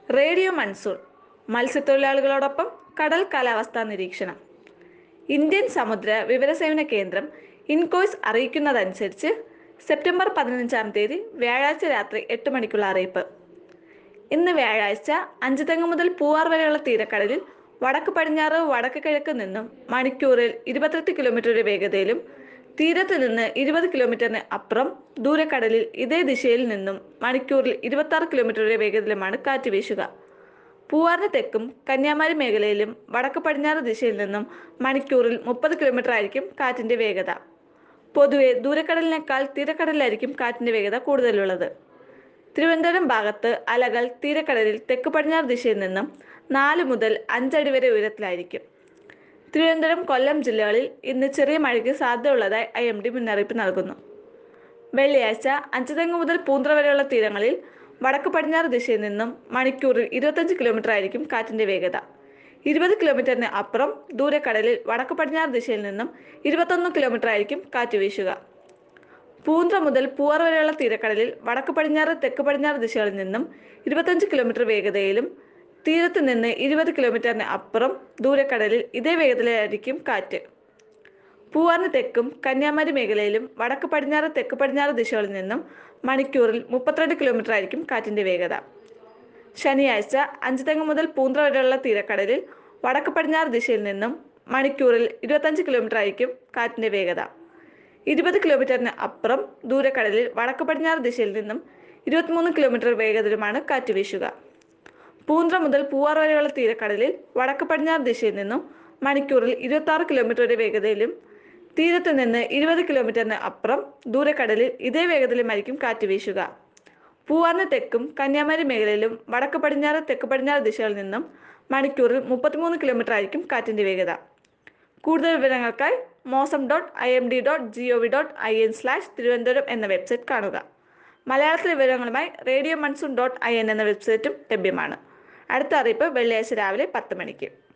radio monsoon മത്സ്യത്തൊഴിലാളികളോടൊപ്പം കടൽ കാലാവസ്ഥാ നിരീക്ഷണം ഇന്ത്യൻ സമുദ്ര വിവരസേവന കേന്ദ്രം ഇൻകോയ്സ് അറിയിക്കുന്നതനുസരിച്ച് സെപ്റ്റംബർ പതിനഞ്ചാം തീയതി വ്യാഴാഴ്ച രാത്രി എട്ട് മണിക്കുള്ള അറിയിപ്പ് ഇന്ന് വ്യാഴാഴ്ച അഞ്ചുതെങ്ങ് മുതൽ പൂവാർ വരെയുള്ള തീരക്കടലിൽ വടക്ക് പടിഞ്ഞാറ് വടക്ക് കിഴക്ക് നിന്നും മണിക്കൂറിൽ ഇരുപത്തെട്ട് കിലോമീറ്ററുടെ വേഗതയിലും തീരത്ത് നിന്ന് ഇരുപത് കിലോമീറ്ററിന് അപ്പുറം ദൂരക്കടലിൽ ഇതേ ദിശയിൽ നിന്നും മണിക്കൂറിൽ ഇരുപത്തി ആറ് കിലോമീറ്ററുടെ വേഗതയിലുമാണ് കാറ്റ് വീശുക പൂവാറിന് തെക്കും കന്യാകുമാരി മേഖലയിലും വടക്ക് പടിഞ്ഞാറ് ദിശയിൽ നിന്നും മണിക്കൂറിൽ മുപ്പത് കിലോമീറ്റർ ആയിരിക്കും കാറ്റിന്റെ വേഗത പൊതുവെ ദൂരക്കടലിനേക്കാൾ തീരക്കടലിലായിരിക്കും കാറ്റിന്റെ വേഗത കൂടുതലുള്ളത് തിരുവനന്തപുരം ഭാഗത്ത് അലകൾ തീരക്കടലിൽ തെക്ക് പടിഞ്ഞാറ് ദിശയിൽ നിന്നും നാല് മുതൽ അഞ്ചടി വരെ ഉയരത്തിലായിരിക്കും തിരുവനന്തപുരം കൊല്ലം ജില്ലകളിൽ ഇന്ന് ചെറിയ മഴയ്ക്ക് സാധ്യതയുള്ളതായി ഐ എം ഡി മുന്നറിയിപ്പ് നൽകുന്നു വെള്ളിയാഴ്ച അഞ്ചുതെങ്ങ് മുതൽ പൂന്ത്ര വരെയുള്ള തീരങ്ങളിൽ വടക്ക് പടിഞ്ഞാറ് ദിശയിൽ നിന്നും മണിക്കൂറിൽ ഇരുപത്തഞ്ച് കിലോമീറ്റർ ആയിരിക്കും കാറ്റിന്റെ വേഗത ഇരുപത് കിലോമീറ്ററിന് അപ്പുറം ദൂരക്കടലിൽ വടക്ക് പടിഞ്ഞാറ് ദിശയിൽ നിന്നും ഇരുപത്തൊന്ന് കിലോമീറ്റർ ആയിരിക്കും കാറ്റ് വീശുക പൂന്ത്ര മുതൽ പൂവാർ വരെയുള്ള തീരക്കടലിൽ വടക്ക് പടിഞ്ഞാറ് തെക്ക് പടിഞ്ഞാറ് ദിശകളിൽ നിന്നും ഇരുപത്തഞ്ച് കിലോമീറ്റർ വേഗതയിലും തീരത്ത് നിന്ന് ഇരുപത് കിലോമീറ്ററിന് അപ്പുറം ദൂരക്കടലിൽ ഇതേ വേഗതയിലായിരിക്കും കാറ്റ് പൂവാറിന് തെക്കും കന്യാകുമാരി മേഖലയിലും വടക്ക് പടിഞ്ഞാറ് തെക്ക് പടിഞ്ഞാറ് ദിശകളിൽ നിന്നും മണിക്കൂറിൽ മുപ്പത്തിരണ്ട് കിലോമീറ്റർ ആയിരിക്കും കാറ്റിന്റെ വേഗത ശനിയാഴ്ച അഞ്ചുതെങ്ങ് മുതൽ പൂന്ത്ര വരെയുള്ള തീരക്കടലിൽ വടക്ക് പടിഞ്ഞാറ് ദിശയിൽ നിന്നും മണിക്കൂറിൽ ഇരുപത്തഞ്ച് കിലോമീറ്റർ ആയിരിക്കും കാറ്റിന്റെ വേഗത ഇരുപത് കിലോമീറ്ററിന് അപ്പുറം ദൂരക്കടലിൽ വടക്ക് പടിഞ്ഞാറ് ദിശയിൽ നിന്നും ഇരുപത്തിമൂന്ന് കിലോമീറ്റർ വേഗതയിലുമാണ് കാറ്റ് വീശുക പൂന്ത്ര മുതൽ പൂവാർ വരെയുള്ള തീരക്കടലിൽ വടക്ക് പടിഞ്ഞാറ് ദിശയിൽ നിന്നും മണിക്കൂറിൽ ഇരുപത്തി ആറ് കിലോമീറ്ററുടെ വേഗതയിലും തീരത്ത് നിന്ന് ഇരുപത് കിലോമീറ്ററിന് അപ്പുറം ദൂരക്കടലിൽ ഇതേ വേഗതയിലുമായിരിക്കും കാറ്റ് വീശുക പൂവാറിന് തെക്കും കന്യാകുമാരി മേഖലയിലും വടക്ക് പടിഞ്ഞാറ് തെക്ക് പടിഞ്ഞാറ് ദിശകളിൽ നിന്നും മണിക്കൂറിൽ മുപ്പത്തിമൂന്ന് കിലോമീറ്റർ ആയിരിക്കും കാറ്റിന്റെ വേഗത കൂടുതൽ വിവരങ്ങൾക്കായി Mausam dot I M D dot G O V dot I N slash Thiruvananthapuram എന്ന വെബ്സൈറ്റ് കാണുക മലയാളത്തിലെ വിവരങ്ങളുമായി radio monsoon dot I N എന്ന വെബ്സൈറ്റും ലഭ്യമാണ് അടുത്ത അറിയിപ്പ് വെള്ളിയാഴ്ച രാവിലെ പത്ത് മണിക്ക്